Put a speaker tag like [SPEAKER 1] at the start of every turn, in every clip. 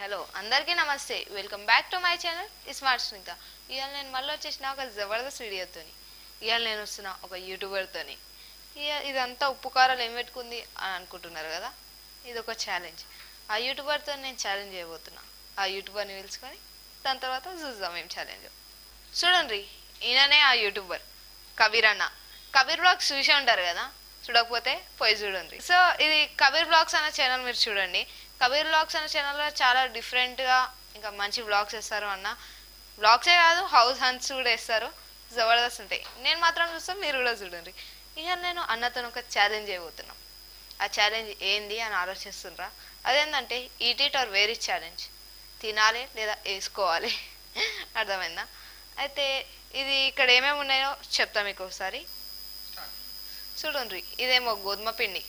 [SPEAKER 1] Hello అందరికీ నమస్తే welcome back to my channel smart Smitha ఇవాళ నేను మళ్ళీ వచ్చేసిన ఒక జబర్దస్త్ వీడియోతోని ఇవాళ నేను వస్తున్న ఒక యూట్యూబర్తోని ఇక ఇదంతా ఉప్పు కారాలు ఏం పెట్టుకుంది అని అనుకుంటున్నారు కదా ఇది ఒక ఛాలెంజ్ ఆ యూట్యూబర్తో నేను ఛాలెంజ్ చేయబోతున్నా ఆ యూట్యూబర్ని పిలుచుకొని దాని తర్వాత చూద్దాం ఏం ఛాలెంజ్ చూడండి ఈయననే ఆ యూట్యూబర్ కబీర్ అన్న కబీర్ బ్లాగ్స్ చూసే ఉంటారు కదా చూడకపోతే పోయి చూడండి సో ఇది కబీర్ బ్లాగ్స్ అనే ఛానల్ మీరు చూడండి కబీర్ బ్లాగ్స్ అనే ఛానల్లో చాలా డిఫరెంట్గా ఇంకా మంచి బ్లాగ్స్ వేస్తారు అన్న బ్లాగ్సే కాదు హౌస్ హంట్స్ కూడా వేస్తారు జబర్దస్త్ ఉంటాయి నేను మాత్రం చూస్తాను మీరు కూడా చూడండి ఇక నేను అన్నతో ఒక ఛాలెంజ్ చేయబోతున్నాం ఆ ఛాలెంజ్ ఏంది అని ఆలోచిస్తుండ్రా అదేంటంటే eat it or wear challenge తినాలి లేదా వేసుకోవాలి అర్థమైందా అయితే ఇది ఇక్కడ ఏమేమి ఉన్నాయో చెప్తా మీకు ఒకసారి చూడండి ఇదేమో గోధుమ పిండి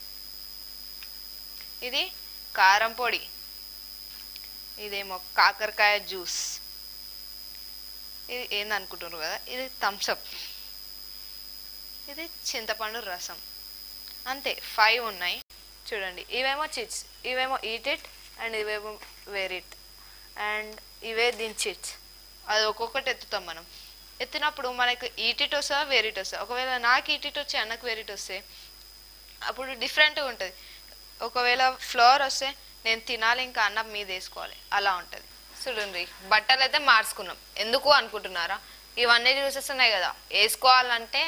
[SPEAKER 1] ఇది కారం పొడి ఇదేమో కాకరకాయ జ్యూస్ ఇది ఏందనుకుంటున్నారు కదా ఇది థమ్సప్ ఇది చింతపండు రసం అంతే ఫైవ్ ఉన్నాయి చూడండి ఇవేమో చిట్స్ ఇవేమో ఈట్ ఇట్ అండ్ ఇవేమో వేర్ ఇట్ అండ్ ఇవే దీని చిట్స్ అది ఒక్కొక్కటి ఎత్తుతాం మనం ఎత్తినప్పుడు మనకు ఈటిట్ వస్తుందా వేరిట్ వస్తుందా ఒకవేళ నాకు ఈటిట్ వచ్చి అన్నకు వేరిట్ వస్తే అప్పుడు డిఫరెంట్గా ఉంటుంది ఒకవేళ ఫ్లవర్ వస్తే నేను తినాలి ఇంకా అన్నం మీద వేసుకోవాలి అలా ఉంటుంది చూడండి బట్టలు అయితే మార్చుకున్నాం ఎందుకు అనుకుంటున్నారా ఇవన్నీ యూసెస్ ఉన్నాయి కదా వేసుకోవాలంటే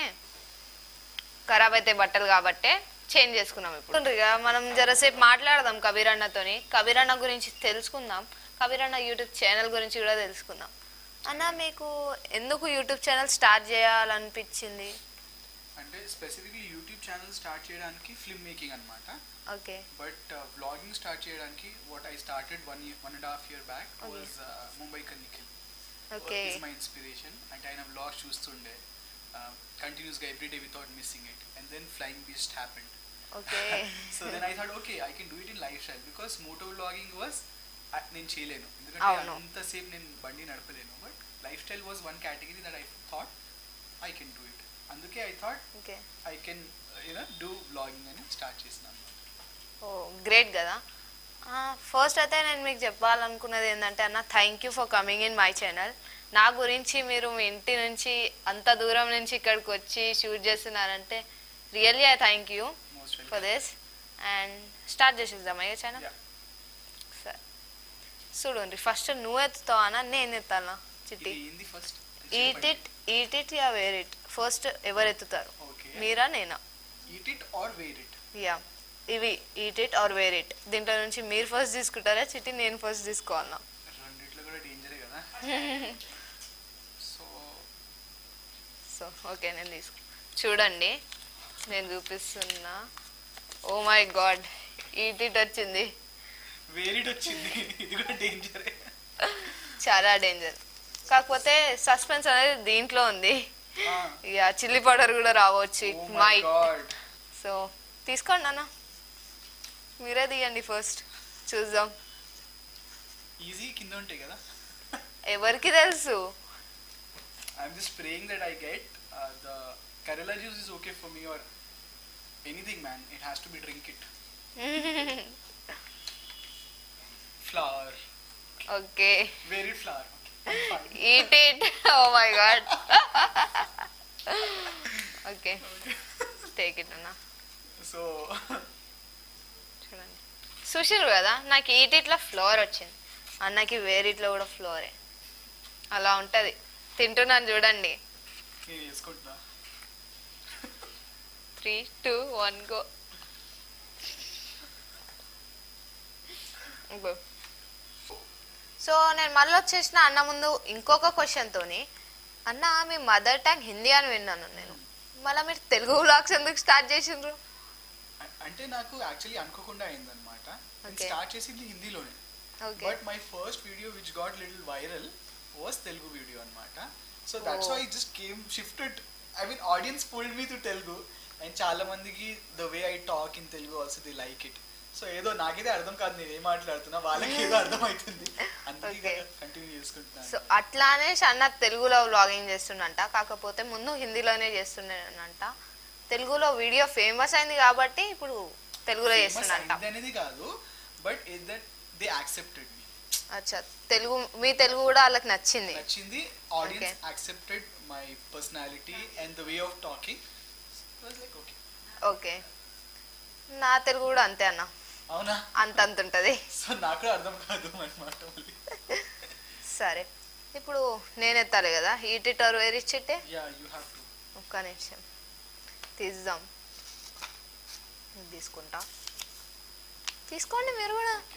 [SPEAKER 1] ఖరాబ్ అయితే బట్టలు కాబట్టే చేంజ్ చేసుకున్నాం ఇప్పుడు చూడండి ఇక మనం జరసేపు మాట్లాడదాం కబీర్ అన్నతోని కబీర్ అన్న గురించి తెలుసుకుందాం కబీర్ అన్న యూట్యూబ్ ఛానల్ గురించి కూడా తెలుసుకుందాం అన్న మీకు ఎందుకు యూట్యూబ్ ఛానల్ స్టార్ట్ చేయాలనిపించింది
[SPEAKER 2] అంటే స్పెసిఫిక్లీ యూట్యూబ్ ఛానల్ స్టార్ట్ చేయడానికి ఫిల్మ్ మేకింగ్ అనమాట
[SPEAKER 1] ఓకే
[SPEAKER 2] బట్ వ్లాగింగ్ స్టార్ట్ చేయడానికి what I started one year one and half year back
[SPEAKER 1] Okay.
[SPEAKER 2] Was Mumbai కన్నిఖిల్
[SPEAKER 1] ఓకే
[SPEAKER 2] ఇస్ మై ఇన్స్పిరేషన్ అంటే ఆయన వ్లాగ్ చూస్తుండే కంటిన్యూస్గా everyday without missing it and then flying beast happened
[SPEAKER 1] okay
[SPEAKER 2] so then I thought okay I can do it in life style because moto vlogging was నేను చేయలేను ఎందుకంటే
[SPEAKER 1] అవును.
[SPEAKER 2] అంతసేపు నేను బండి నడపలేను but life style was one category that I thought I can do it అందుకే I thought
[SPEAKER 1] okay
[SPEAKER 2] I can you know do blogging అని స్టార్ట్ చేసినాను
[SPEAKER 1] ఓ గ్రేట్ కదా ఫస్ట్ అయితే నేను మీకు చెప్పాలనుకున్నది ఏంటంటే అన్న thank you for coming in my channel నా గురించి మీరు మీ ఇంటి నుంచి అంత దూరం నుంచి ఇక్కడికి వచ్చి షూట్ చేస్తున్నారంటే really I thank you
[SPEAKER 2] most
[SPEAKER 1] for this and start చేసేద్దాం అయ్యే ఛానల్ సరే చూడండి ఫస్ట్ నువ్వు ఎత్తుతావా అన్న నేను ఎత్తానా చిట్టి
[SPEAKER 2] ఏంది first
[SPEAKER 1] eat it eat it ya wear it first ఎవరు ఎత్తుతారు
[SPEAKER 2] ఓకే
[SPEAKER 1] మీరా నేనా
[SPEAKER 2] eat it or wear it
[SPEAKER 1] ya ఇవి eat it or wear it దీంట్లో నుంచి మీరు ఫస్ట్ తీసుకుంటారా చిట్టి నేను ఫస్ట్ తీసుకోవాలన్నా
[SPEAKER 2] రెండిట్లో కూడా డేంజరే కదా సో
[SPEAKER 1] సో ఓకే నేను తీసుకు చూడండి నేను చూపిస్తున్నా oh my god eat it వచ్చింది
[SPEAKER 2] వేర్ ఇట్ వచ్చింది ఇది కూడా డేంజరే
[SPEAKER 1] చాలా డేంజర్ కాకపోతే సస్పెన్స్ అనేది దీంట్లో ఉంది ఇక చిల్లీ పౌడర్ కూడా రావచ్చు
[SPEAKER 2] oh
[SPEAKER 1] it
[SPEAKER 2] my
[SPEAKER 1] might
[SPEAKER 2] god
[SPEAKER 1] so తీసుకోండి అన్న మీరే తీయండి ఫస్ట్ చూద్దాం
[SPEAKER 2] ఈజీ కింద ఉంటాయి కదా
[SPEAKER 1] ఎవరికి తెలుసు
[SPEAKER 2] I'm just praying that I get the karela juice is okay for me or anything man it has to be drink it flower
[SPEAKER 1] okay
[SPEAKER 2] wear it flower
[SPEAKER 1] eat it oh my god okay take it అన్న
[SPEAKER 2] so
[SPEAKER 1] చూడండి చూసిరు కదా నాకు eat ఇట్లా floor వచ్చింది అన్నకి వేరిట్లో కూడా ఫ్లోరే అలా ఉంటది తింటున్నాను చూడండి
[SPEAKER 2] నేను వేసుకుంటున్నా
[SPEAKER 1] three two one go so నేను మళ్ళీ వచ్చేసిన అన్న ముందు ఇంకొక క్వశ్చన్తోని అన్న మీ మదర్ టంగ్ హిందీ అని విన్నాను నేను మళ్ళీ మీరు తెలుగు వ్లాగ్స్ ఎందుకు స్టార్ట్ చేసిండ్రు
[SPEAKER 2] అ- అంటే నాకు యాక్చువల్లీ అనుకోకుండా అయిందనమాట నేను
[SPEAKER 1] Okay.
[SPEAKER 2] స్టార్ట్ చేసింది హిందీలోనే
[SPEAKER 1] okay
[SPEAKER 2] but my first video which got little viral was Telugu video అనమాట so that's
[SPEAKER 1] Oh.
[SPEAKER 2] Why just came shifted I mean audience pulled me to Telugu and చాలా మందికి the way I talk in Telugu also they like it so ఏదో నాకైతే అర్థం కాదు నేను ఏం మాట్లాడుతున్నా వాళ్ళకి ఏదో అర్థం అవుతుంది అందుకే
[SPEAKER 1] Okay.
[SPEAKER 2] కంటిన్యూ చేసుకుంటున్నాను
[SPEAKER 1] సో అట్లానే అన్న తెలుగులో వ్లాగింగ్ చేస్తుండంట కాకపోతే ముందు హిందీలోనే చేస్తుండేనంట తెలుగులో వీడియో ఫేమస్ అయింది కాబట్టి ఇప్పుడు తెలుగులో
[SPEAKER 2] Famous
[SPEAKER 1] చేస్తుండంట
[SPEAKER 2] అయింది అనేది కాదు but that they accepted me
[SPEAKER 1] అచ్చా తెలుగు మీ తెలుగు కూడా వాళ్ళకి నచ్చింది
[SPEAKER 2] నచ్చింది audience
[SPEAKER 1] Okay.
[SPEAKER 2] Accepted my personality and the way of talking like okay
[SPEAKER 1] okay నా తెలుగు కూడా అంతే అన్న
[SPEAKER 2] అవునా
[SPEAKER 1] అంత అంత ఉంటుంది
[SPEAKER 2] సో నాకు కూడా అర్థం కాదు అనమాట మళ్ళీ
[SPEAKER 1] సరే ఇప్పుడు నేను ఎత్తాలి కదా ఈటిటర్ వేరు ఇచ్చిట్టే
[SPEAKER 2] యా యూ హ్యావ్ టు
[SPEAKER 1] ఒక్క నిమిషం తీద్దాం ఇది తీసుకుంటా తీసుకోండి మీరు కూడా
[SPEAKER 2] ఓకే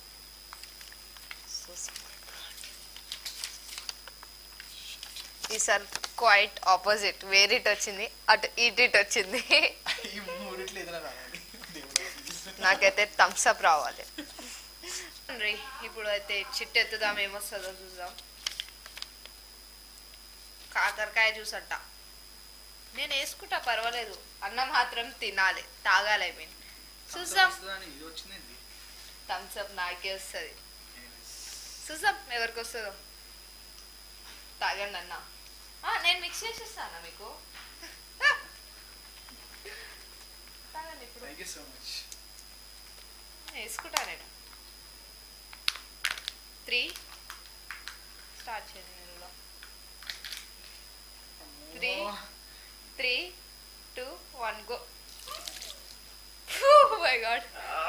[SPEAKER 1] ఈసారి క్వైట్ ఆపోజిట్ వేరిట్ వచ్చింది అటు ఈటిట్ వచ్చింది
[SPEAKER 2] ఈ మూడిట్లో ఏదైనా రావాలి దేవుడా please.
[SPEAKER 1] నాకైతే థమ్స్ అప్ రావాలి రీ, ఇప్పుడు అయితే చిట్టు ఎత్తుదాం ఏమొస్తుందో చూద్దాం కాకరకాయ జ్యూస్ అంట నేను వేసుకుంటా పర్వాలేదు అన్నం మాత్రం తినాలి తాగాలి ఐ మీన్ చూద్దాం
[SPEAKER 2] వస్తుందని ఇది వచ్చిందండి
[SPEAKER 1] థమ్స్ అప్ నాకే వస్తుంది చూద్దాం ఎవరికి వస్తుందో తాగండి అన్న ఆ, నేను మిక్స్ చేసి ఇస్తాను మీకు తాగండి ఇప్పుడు
[SPEAKER 2] థ్యాంక్ యూ సో మచ్
[SPEAKER 1] వేసుకుంటా నేను త్రీ స్టార్ట్ చేయండి మీరు కూడా. Three. Three two one go my god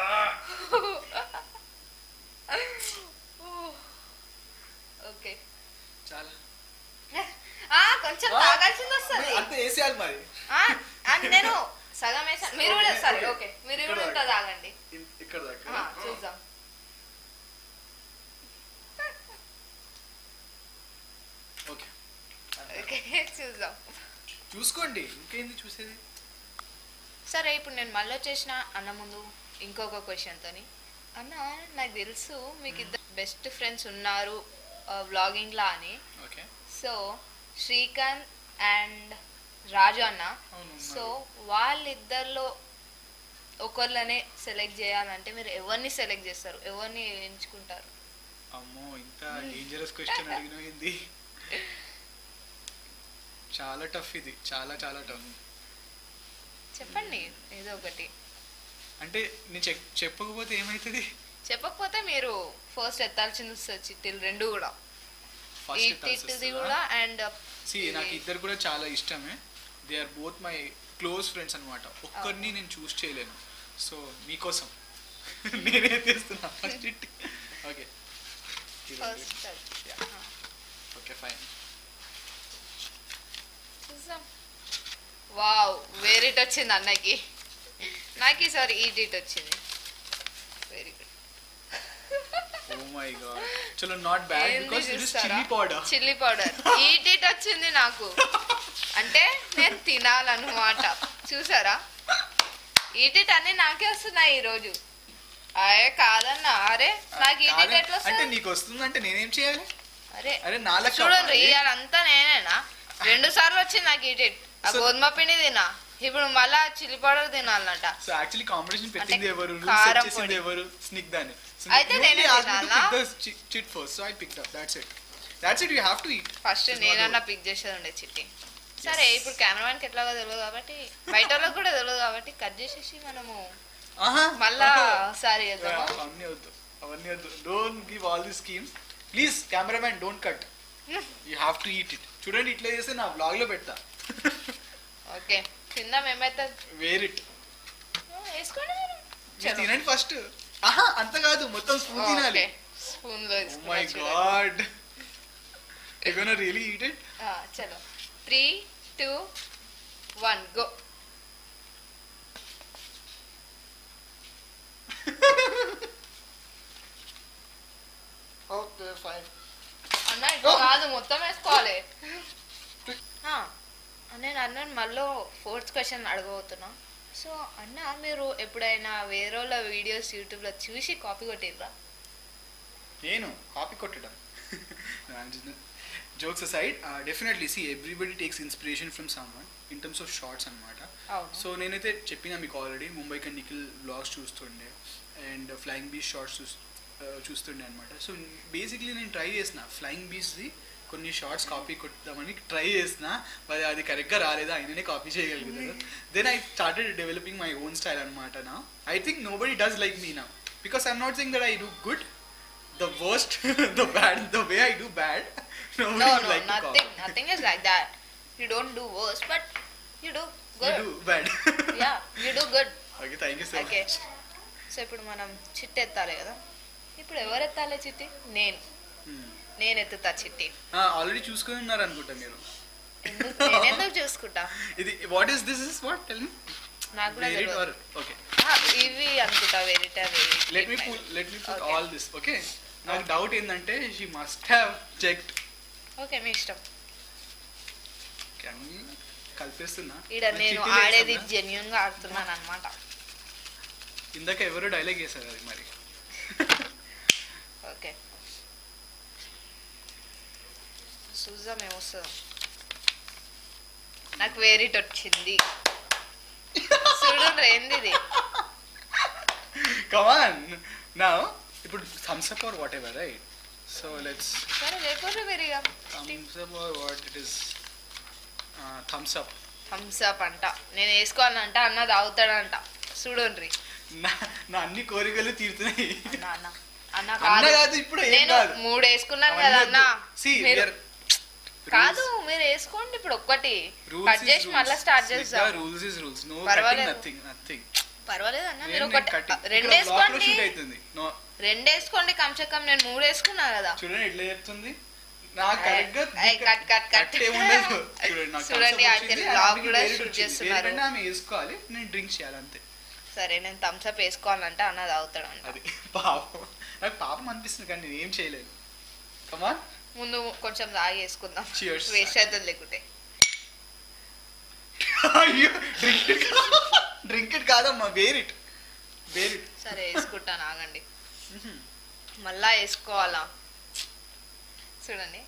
[SPEAKER 1] okay
[SPEAKER 2] చాలా
[SPEAKER 1] కొంచెం తాగాల్సింది వస్తుంది
[SPEAKER 2] అంత వేసేయాలి మరి
[SPEAKER 1] నేను సగం వేసాను మీరు కూడా
[SPEAKER 2] Okay,
[SPEAKER 1] సరే
[SPEAKER 2] okay.
[SPEAKER 1] ఓకే మీరు
[SPEAKER 2] ఇక్కడ
[SPEAKER 1] కూడా ఇంత
[SPEAKER 2] దాకా.
[SPEAKER 1] తాగండి
[SPEAKER 2] ఇన్- ఇక్కడ
[SPEAKER 1] ఆ,
[SPEAKER 2] దాకా
[SPEAKER 1] చూద్దాం
[SPEAKER 2] ఓకే
[SPEAKER 1] ఓకే చూద్దాం
[SPEAKER 2] చూసుకోండి ఇంకేంది చూసేది
[SPEAKER 1] సరే ఇప్పుడు నేను మళ్ళీ వచ్చేసిన అన్న ముందు ఇంకొక క్వశ్చన్తోని అన్న నాకు తెలుసు మీకు ఇద్దరు బెస్ట్ ఫ్రెండ్స్ ఉన్నారు వ్లాగింగ్లా అని
[SPEAKER 2] okay
[SPEAKER 1] so Srikanth and Raju అన్న
[SPEAKER 2] అవును, ఉన్నారు.
[SPEAKER 1] సో వాళ్ళిద్దరిలో ఒకళ్ళనే సెలెక్ట్ చేయాలంటే మీరు ఎవరిని సెలెక్ట్ చేస్తారు ఎవరిని ఎంచుకుంటారు
[SPEAKER 2] అమ్మో ఇంత డేంజరస్ క్వశ్చన్ అడిగినది చాలా టఫ్ ఇది చాలా చాలా టఫ్
[SPEAKER 1] చెప్పండి ఏదో ఒకటి
[SPEAKER 2] అంటే నేను చెక్ చెప్పకపోతే ఏమవుతుంది
[SPEAKER 1] చెప్పకపోతే మీరు ఫస్ట్ ఎత్తాల్సింది వస్తుంది చిట్టీలు రెండు కూడా
[SPEAKER 2] ఫస్ట్
[SPEAKER 1] ఇట్టిది కూడా అండ్
[SPEAKER 2] సి నాకు ఇద్దరు కూడా చాలా ఇష్టమే they are both my close friends అనమాట ఒక్కరిని నేను చూస్ చేయలేను సో మీకోసం నేనే తీస్తున్నా first it okay
[SPEAKER 1] first
[SPEAKER 2] okay fine
[SPEAKER 1] చూద్దాం వావ్ వేరిట్ వచ్చింది అన్నకి నాకు ఈసారి ఈడిట్ వచ్చింది very good
[SPEAKER 2] oh my god చలో not bad because it is chilli powder
[SPEAKER 1] chilli powder eat it వచ్చింది నాకు అంటే నేను తినాలన్నమాట చూసారా ఈడిట్ అన్ని నాకే వస్తున్నాయి ఈ రోజు అరే కాదన్నా అరే నాకు ఈడిట్ ఎట్లా
[SPEAKER 2] అంటే
[SPEAKER 1] వస్తుంది
[SPEAKER 2] నీకు వస్తుందంటే నేనేం చేయాలి
[SPEAKER 1] అరే
[SPEAKER 2] అరే నా లెక్క
[SPEAKER 1] చూడండి
[SPEAKER 2] అమ్మాయి.
[SPEAKER 1] ఇవాళంతా నేనేనా రెండు సార్లు వచ్చింది నాకు ఈడిట్ ఆ
[SPEAKER 2] So-
[SPEAKER 1] గోధుమ పిండి తినా ఇప్పుడు మళ్ళా చిల్లీ పౌడర్ తినాలన్నట
[SPEAKER 2] సో యాక్చువల్లీ కాంపిటీషన్ పెట్టింది
[SPEAKER 1] అంటే
[SPEAKER 2] ఎవరు
[SPEAKER 1] కారం
[SPEAKER 2] సెట్ చేసింది
[SPEAKER 1] పొడి.
[SPEAKER 2] ఎవరు స్నిగ్ధ అని
[SPEAKER 1] అయితే నేనే తినాలా?
[SPEAKER 2] Chit first so I pick up that's it that's it you have to eat
[SPEAKER 1] first నేనన్నా పిక్ చేసేది ఉండే చిట్టి సరే ఇప్పుడు కెమెరామెన్కి ఎట్లాగో తెలియదు కాబట్టి బయట వాళ్ళకి కూడా తెలియదు కాబట్టి కట్ చేసేసి మనము
[SPEAKER 2] ఆహా
[SPEAKER 1] మళ్ళా ఒకసారి చేద్దామా
[SPEAKER 2] అవన్నీ వద్దు అవన్నీ వద్దు don't give all the schemes please cameraman don't cut you have to eat it చూడండి ఇట్లా చేస్తే నా బ్లాగ్ లో పెడతా
[SPEAKER 1] ఓకే తిందాం ఏమైతే
[SPEAKER 2] వేర్ ఇట్
[SPEAKER 1] వేసుకోండి మీరు
[SPEAKER 2] మీరు తినండి ఫస్ట్ ఆహా అంత కాదు మొత్తం స్పూన్ తినాలి
[SPEAKER 1] స్పూన్ లో
[SPEAKER 2] ఓ మై
[SPEAKER 1] తీసుకున్నా
[SPEAKER 2] god you gonna really eat it
[SPEAKER 1] చలో three two one go
[SPEAKER 2] okay fine
[SPEAKER 1] అన్న ఇట్లా కాదు మొత్తం వేసుకోవాలి ఆ, నేను అన్నాను మళ్ళీ ఫోర్త్ క్వశ్చన్ అడగబోతున్నా సో అన్న మీరు ఎప్పుడైనా వేరే వాళ్ళ వీడియోస్ యూట్యూబ్లో చూసి కాపీ కొట్టిర్రా
[SPEAKER 2] నేను కాపీ కొట్టడం jokes aside definitely see everybody takes inspiration from someone in terms of shorts అనమాట
[SPEAKER 1] అవును
[SPEAKER 2] సో నేనైతే చెప్పిన మీకు ఆల్రెడీ ముంబైకి నిఖిల్ బ్లాగ్స్ చూస్తుండే అండ్ ఫ్లయింగ్ బీచ్ షార్ట్స్ చూస్ uh, చూస్తుండే అనమాట సో బేసిక్లీ నేను ట్రై చేసిన ఫ్లయింగ్ బీచ్ది కొన్ని షార్ట్స్ కాపీ కొట్టామని ట్రై చేసిన మరి అది కరెక్ట్గా రాలేదు ఆయననే కాపీ చేయగలిగారు then I started developing my own style అనమాట నా I think nobody does like me నా because I'm not sing that I do good the worst, the bad, the way I do bad. Nobody
[SPEAKER 1] No,
[SPEAKER 2] would
[SPEAKER 1] no,
[SPEAKER 2] like to
[SPEAKER 1] nothing.
[SPEAKER 2] comment.
[SPEAKER 1] Nothing is like that. You don't do worse, but you do good.
[SPEAKER 2] You do bad.
[SPEAKER 1] Yeah, you do good.
[SPEAKER 2] okay, thank you so
[SPEAKER 1] Okay.
[SPEAKER 2] much.
[SPEAKER 1] So ఇప్పుడు మనం చిట్టి ఎత్తాలి కదా ఇప్పుడు ఎవరు ఎత్తాలి చిట్టి నేను
[SPEAKER 2] Hmm.
[SPEAKER 1] నేను ఎత్తుతా చిట్టి
[SPEAKER 2] ఆల్రెడీ చూసుకొని ఉన్నారు అనుకుంటా మీరు
[SPEAKER 1] ఎందుకు నేను ఎందుకు చూసుకుంటా
[SPEAKER 2] ఇది what is this is what tell me
[SPEAKER 1] నాకు కూడా
[SPEAKER 2] వేర్ ఇట్
[SPEAKER 1] తెలియదు
[SPEAKER 2] ఆర్ ఓకే
[SPEAKER 1] ఆ, ఇవి అనుకుంటా వెరిటా
[SPEAKER 2] let me pull let me pull
[SPEAKER 1] Okay.
[SPEAKER 2] All this okay నాకు
[SPEAKER 1] Okay.
[SPEAKER 2] డౌట్ ఏంటంటే she must have checked
[SPEAKER 1] okay మీ ఇష్టం
[SPEAKER 2] కలిపేస్తున్నా
[SPEAKER 1] ఈడ
[SPEAKER 2] నేను
[SPEAKER 1] నేను
[SPEAKER 2] చిట్టీలు
[SPEAKER 1] ఆడేది
[SPEAKER 2] వేస్తున్నా.
[SPEAKER 1] జెన్యున్ గా ఆడుతున్నాను అనమాట
[SPEAKER 2] ఇందాక ఎవరు డైలాగ్ చేశారు అది మరి
[SPEAKER 1] ఓకే చూద్దాం ఏమొస్తుందో నాకు వేరిట్ వచ్చింది చూడండి ఏంది ఇది
[SPEAKER 2] కమాన్ నా ఇప్పుడు thumbs up or whatever right so let's
[SPEAKER 1] సరే లేకపోతే వేరేగా
[SPEAKER 2] thumbs up or what it is thumbs up
[SPEAKER 1] thumbs up అంట నేను వేసుకోవాలంట అన్న తాగుతాడంట చూడండి
[SPEAKER 2] నా నా అన్ని కోరికలు తీరుతున్నాయి
[SPEAKER 1] అన్న అన్న అన్న
[SPEAKER 2] అన్న
[SPEAKER 1] కాదు
[SPEAKER 2] కాదు ఇప్పుడు ఏం
[SPEAKER 1] నేను
[SPEAKER 2] కాదు
[SPEAKER 1] మూడు వేసుకున్నాను కదా అన్న
[SPEAKER 2] See, we
[SPEAKER 1] మీరు-
[SPEAKER 2] are-
[SPEAKER 1] కాదు మీరు వేసుకోండి ఇప్పుడు ఒక్కటి
[SPEAKER 2] rules
[SPEAKER 1] కట్
[SPEAKER 2] is
[SPEAKER 1] చేసి
[SPEAKER 2] rules.
[SPEAKER 1] మళ్ళీ స్టార్ట్
[SPEAKER 2] Smita,
[SPEAKER 1] చేద్దాం
[SPEAKER 2] rules is rules. No
[SPEAKER 1] పర్వాలేదు.
[SPEAKER 2] cutting, nothing, nothing.
[SPEAKER 1] పర్వాలేదు అన్న మీరు
[SPEAKER 2] నేను
[SPEAKER 1] ఒకటి
[SPEAKER 2] cutting.
[SPEAKER 1] రెండు
[SPEAKER 2] ఇక్కడ block లో
[SPEAKER 1] వేసుకోండి
[SPEAKER 2] shoot అవుతుంది. No,
[SPEAKER 1] రెండు వేసుకోండి కమ్సే కమ్ నేను మూడు వేసుకున్నా కదా
[SPEAKER 2] చూడండి ఎట్లా చెప్తుంది నాకు
[SPEAKER 1] ఏయ్,
[SPEAKER 2] కరెక్ట్ గా
[SPEAKER 1] ఏయ్, కట్, కట్, కట్.
[SPEAKER 2] ఏముండదు చూడండి నాకు
[SPEAKER 1] చూడండి,
[SPEAKER 2] thumbs up
[SPEAKER 1] ఆడికి
[SPEAKER 2] వచ్చింది,
[SPEAKER 1] vlog
[SPEAKER 2] ఆమెకి
[SPEAKER 1] కూడా
[SPEAKER 2] వేరేటి
[SPEAKER 1] shoot
[SPEAKER 2] వచ్చింది.
[SPEAKER 1] చేస్తున్నారు.
[SPEAKER 2] వేరేటంటే ఆమె వేసుకోవాలి నేను డ్రింక్ చేయాలి అంతే
[SPEAKER 1] సరే నేను థమ్స్ అప్ వేసుకోవాలంటే అన్న తాగుతాడు అంట
[SPEAKER 2] అది పాపం నాకు పాపం అనిపిస్తుంది కానీ నేను ఏం చేయలేను కమాన్
[SPEAKER 1] ముందు కొంచెం తాగి వేసుకుందాం
[SPEAKER 2] Cheers.
[SPEAKER 1] వేస్ట్ అవుతుంది లేకుంటే
[SPEAKER 2] అయ్యో డ్రింక్ ఇట్ డ్రింక్ ఇట్ కాదమ్మా వేరిట్ వేరిట్
[SPEAKER 1] సరే వేసుకుంటాను ఆగండి మళ్ళా వేసుకోవాలా చూడండి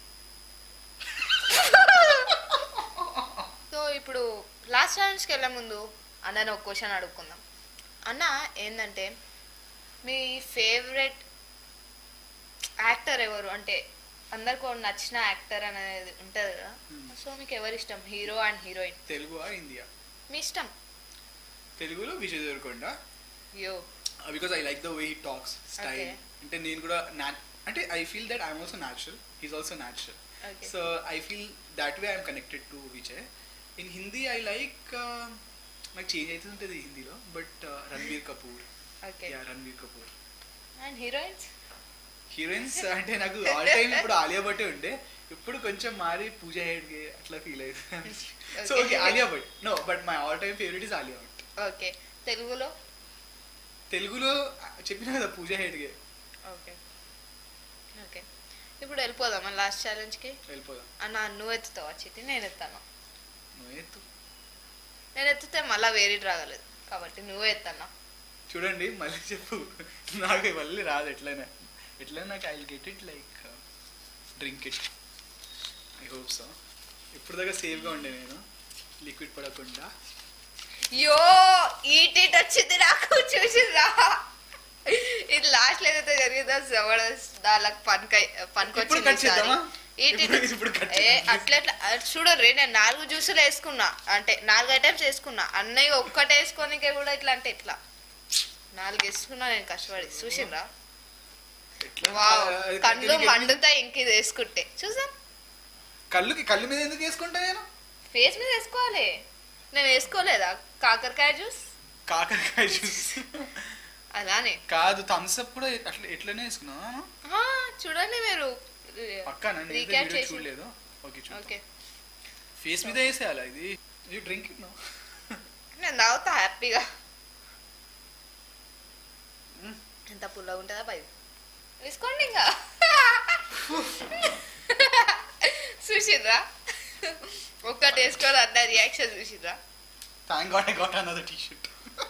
[SPEAKER 1] సో ఇప్పుడు లాస్ట్ ఛాలెంజ్కి వెళ్ళే ముందు అన్నని ఒక క్వశ్చన్ అడుక్కుందాం అన్న ఏంటంటే మీ ఫేవరెట్ యాక్టర్ ఎవరు అంటే అందరికి ఒక నచ్చిన యాక్టర్ అనేది ఉంటుంది కదా
[SPEAKER 2] Hmm.
[SPEAKER 1] సో మీకు ఎవరు ఇష్టం hero and heroine
[SPEAKER 2] Telugu or India
[SPEAKER 1] మీ ఇష్టం
[SPEAKER 2] తెలుగులో Vijay Deverakonda
[SPEAKER 1] yo
[SPEAKER 2] because I like the way he talks style
[SPEAKER 1] Okay.
[SPEAKER 2] అంటే నేను కూడా నా- అంటే I feel that I'm also natural he's also natural
[SPEAKER 1] okay
[SPEAKER 2] so I feel that way I'm connected to Vijay in Hindi I like నాకు change అవుతుంటుంది హిందీలో but Ranbir Kapoor
[SPEAKER 1] okay
[SPEAKER 2] yeah Ranbir Kapoor
[SPEAKER 1] and heroines
[SPEAKER 2] heroines అంటే నాకు ఆల్ టైమ్ ఇప్పుడు ఆలియా భట్టే ఉండే ఇప్పుడు కొంచెం మారి పూజ హెడ్గే అట్లా ఫీల్ అవుతుంది so
[SPEAKER 1] Okay.
[SPEAKER 2] Okay Alia Bhatt no but my all time favourite is Alia Bhatt
[SPEAKER 1] okay తెలుగులో
[SPEAKER 2] తెలుగులో చెప్పిన కదా పూజ హెడ్గే
[SPEAKER 1] ఓకే ఓకే ఇప్పుడు వెళ్ళిపోదామా లాస్ట్ ఛాలెంజ్కి
[SPEAKER 2] వెళ్ళిపోదాం
[SPEAKER 1] అన్న నువ్వు ఎత్తుతావు చిట్టి నేను ఎత్తాను
[SPEAKER 2] నువ్వు ఎత్తు
[SPEAKER 1] నేను ఎత్తితే మళ్ళీ వేరే రాగలేదు కాబట్టి నువ్వే ఎత్తన్నా
[SPEAKER 2] చూడండి మళ్ళీ చెప్పు నాకు మళ్ళీ రాదు ఎట్లయినా ఎట్లయినా నాకు I get it like drink it I hope so ఇప్పుడు దాకా సేఫ్గా ఉండే నేను లిక్విడ్ పడకుండా
[SPEAKER 1] యో ఈటీట్ వచ్చింది నాకు చూసిందా ఇది లాస్ట్ లో ఏదైతే జరిగిందో జబర్దస్త్ దానికి పనికై
[SPEAKER 2] ఇప్పుడు
[SPEAKER 1] పనికొచ్చింది
[SPEAKER 2] కట్ చేద్దామా
[SPEAKER 1] ఈటీట్
[SPEAKER 2] ఇప్పుడు- ఇప్పుడు కట్
[SPEAKER 1] ఏ
[SPEAKER 2] చేద్దాం.
[SPEAKER 1] అట్లా ఎట్లా అది చూడర్రి నేను నాలుగు జ్యూసులు వేసుకున్నా అంటే నాలుగు ఐటమ్స్ వేసుకున్నా అన్నయ్య ఒక్కటే వేసుకోనికే కూడా ఇట్లా అంటే ఇట్లా నాలుగు వేసుకున్నా నేను కష్టపడి చూసిండ్రా
[SPEAKER 2] ఎట్లా
[SPEAKER 1] వావ్
[SPEAKER 2] అది
[SPEAKER 1] కళ్ళు
[SPEAKER 2] కట్టెలకి
[SPEAKER 1] మండుతాయి ఇంక ఇది వేసుకుంటే చూసా
[SPEAKER 2] కళ్ళుకి కళ్ళు మీద ఎందుకు వేసుకుంటా నేను
[SPEAKER 1] ఫేస్ మీద వేసుకోవాలి నేను వేసుకోలేదా కాకరకాయ జ్యూస్
[SPEAKER 2] కాకరకాయ జ్యూస్
[SPEAKER 1] అలానే
[SPEAKER 2] కాదు థమ్స్ అప్ కూడా అట్లా ఎట్లనే వేసుకున్నా
[SPEAKER 1] ఆ, చూడండి మీరు
[SPEAKER 2] పక్కా నన్ను
[SPEAKER 1] Recap
[SPEAKER 2] వీడియో
[SPEAKER 1] చేసి.
[SPEAKER 2] చూడలేదు ఓకే చూడు
[SPEAKER 1] ఓకే
[SPEAKER 2] ఫేస్ మీద వేసేయాలా ఇది ఇది డ్రింక్ నో
[SPEAKER 1] నేను తాగుతా హ్యాపీగా
[SPEAKER 2] మ్మ్.
[SPEAKER 1] ఎంత పుల్లగా ఉంటుందా పై వేసుకోండి ఇంకా చూసిండ్రా ఒక్కటి వేసుకోవాలి అన్న రియాక్షన్ చూసిండ్రా
[SPEAKER 2] thank God I got another T shirt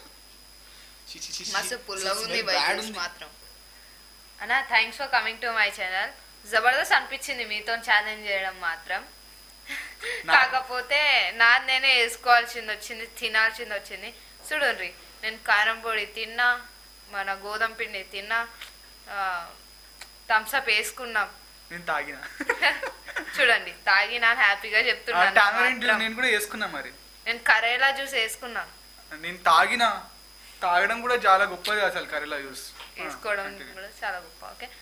[SPEAKER 1] మస్తు పుల్లగా ఉంది బై జ్యూస్ మాత్రం అన్న thanks for coming to my channel జబర్దస్త్ అనిపించింది మీతో ఛాలెంజ్ చేయడం మాత్రం
[SPEAKER 2] నా-
[SPEAKER 1] కాకపోతే నాది నేనే వేసుకోవాల్సింది వచ్చింది తినాల్సింది వచ్చింది చూడండి నేను కారం పొడి తిన్నా మన గోధుమ పిండి తిన్నా థమ్స్అప్ వేసుకున్నాం
[SPEAKER 2] నేను తాగిన
[SPEAKER 1] చూడండి తాగినా హ్యాపీగా చెప్తున్నాను
[SPEAKER 2] టామరెంట్
[SPEAKER 1] మాత్రం.
[SPEAKER 2] నేను కూడా వేసుకున్నా మరి
[SPEAKER 1] నేను కరేలా జ్యూస్ వేసుకున్నా
[SPEAKER 2] నేను తాగిన తాగడం కూడా చాలా గొప్పది అసలు కరేలా జ్యూస్
[SPEAKER 1] వేసుకోవడం కూడా చాలా గొప్ప ఓకే సో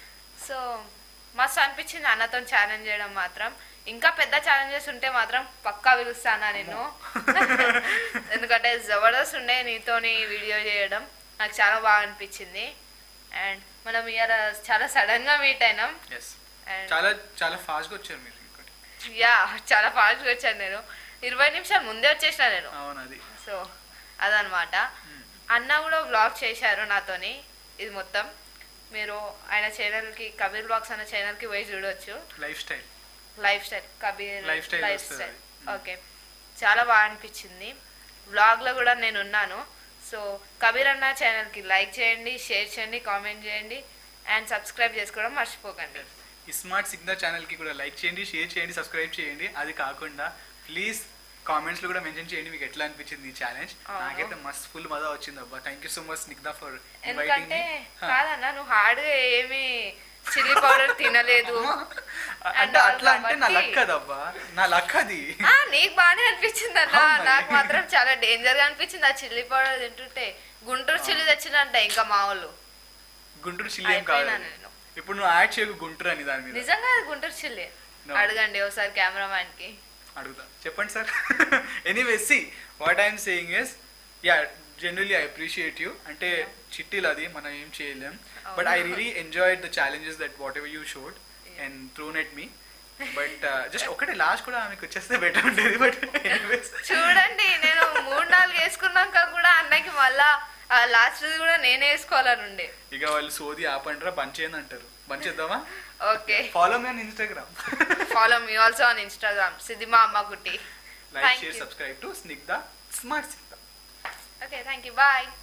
[SPEAKER 1] సో మస్తు అనిపించింది అన్నతో ఛాలెంజ్ చేయడం మాత్రం ఇంకా పెద్ద ఛాలెంజెస్ ఉంటే మాత్రం పక్కా పిలుస్తానా నేను ఎందుకంటే జబర్దస్త్ ఉండే నీతోని వీడియో చేయడం నాకు చాలా బాగా అనిపించింది అండ్ మనం ఇవాళ చాలా సడన్ గా మీట్ అయినాం
[SPEAKER 2] ఎస్
[SPEAKER 1] అండ్
[SPEAKER 2] చాలా చాలా ఫాస్ట్గా వచ్చారు మీరు ఇంకోటి
[SPEAKER 1] యా చాలా ఫాస్ట్ గా వచ్చాను నేను ఇరవై నిమిషాలు ముందే వచ్చేసిన నేను
[SPEAKER 2] అవును అది
[SPEAKER 1] సో అదనమాట అన్న కూడా వ్లాగ్ చేశారు నాతోని ఇది మొత్తం మీరు ఆయన ఛానల్కి కబీర్ బ్లాగ్స్ అన్న ఛానల్కి పోయి చూడొచ్చు
[SPEAKER 2] lifestyle
[SPEAKER 1] lifestyle Kabir
[SPEAKER 2] Lifestyle
[SPEAKER 1] life
[SPEAKER 2] వస్తది
[SPEAKER 1] స్టైల్
[SPEAKER 2] అది.
[SPEAKER 1] ఓకే చాలా బాగా అనిపించింది వ్లాగ్లో కూడా నేను ఉన్నాను సో కబీర్ అన్న ఛానల్కి లైక్ చేయండి షేర్ చేయండి కామెంట్ చేయండి అండ్ సబ్స్క్రైబ్ చేసుకోవడం మర్చిపోకండి
[SPEAKER 2] ఈ స్మార్ట్ సిగ్నల్ ఛానల్కి కూడా లైక్ చేయండి షేర్ చేయండి సబ్స్క్రైబ్ చేయండి అది కాకుండా ప్లీజ్ కామెంట్స్ లో కూడా మెన్షన్ చేయండి మీకు ఎట్లా అనిపించింది ఈ ఛాలెంజ్
[SPEAKER 1] అవును.
[SPEAKER 2] నాకైతే మస్త్ ఫుల్ మజా వచ్చింది అబ్బా thank you so much Snigdha for inviting
[SPEAKER 1] ఎందుకంటే కాదన్న నువ్వు హార్డ్గా ఏమి చిల్లీ పౌడర్ తినలేదు
[SPEAKER 2] అంటే
[SPEAKER 1] all
[SPEAKER 2] అట్లా అంటే నా
[SPEAKER 1] కాబట్టి-
[SPEAKER 2] లక్ అదబ్బా నా లక్ అది
[SPEAKER 1] ఆ, నీకు బాగానే అనిపించింది అన్న
[SPEAKER 2] అవును మరి.
[SPEAKER 1] నాకు మాత్రం చాలా డేంజర్ గా అనిపించింది ఆ చిల్లీ పౌడర్ తింటుంటే గుంటూరు చిల్లీ తెచ్చినంట ఇంకా మా వాళ్ళు
[SPEAKER 2] గుంటూరు చిల్లి ఏం కాదు
[SPEAKER 1] అయిపోయినా
[SPEAKER 2] అది.
[SPEAKER 1] నేను.
[SPEAKER 2] ఇప్పుడు నువ్వు యాడ్ చేయకు గుంటూరు అని దాని మీద
[SPEAKER 1] నిజంగా అది గుంటూరు చిల్లీ
[SPEAKER 2] No.
[SPEAKER 1] అడగండి ఒకసారి కెమెరామ్యాన్ కి
[SPEAKER 2] అడుగుతా చెప్పండి sir anyway see what I'm saying is yeah generally I appreciate you అంటే చిట్టీలు అది మనం ఏం చేయలేం but I really enjoyed the challenges that whatever you showed and thrown at me but just ఒకటే లాస్ట్ కూడా ఆమెకు వచ్చేస్తే బెటర్ ఉండేది బట్
[SPEAKER 1] చూడండి నేను మూడు నాలుగు వేసుకున్నాక కూడా అన్నకి మళ్ళా లాస్ట్ కూడా నేనే వేసుకోవాలని ఉండే
[SPEAKER 2] ఇక వాళ్ళు సోది ఆపంటారా బంద్ చేయండి అంటారు బంద్ చేద్దామా
[SPEAKER 1] okay
[SPEAKER 2] follow me on Instagram
[SPEAKER 1] follow me also on Instagram Siddhima అమ్మ కుట్టి
[SPEAKER 2] like
[SPEAKER 1] Thank
[SPEAKER 2] share
[SPEAKER 1] you.
[SPEAKER 2] Subscribe to Snigdha smart Snigdha
[SPEAKER 1] okay thank you bye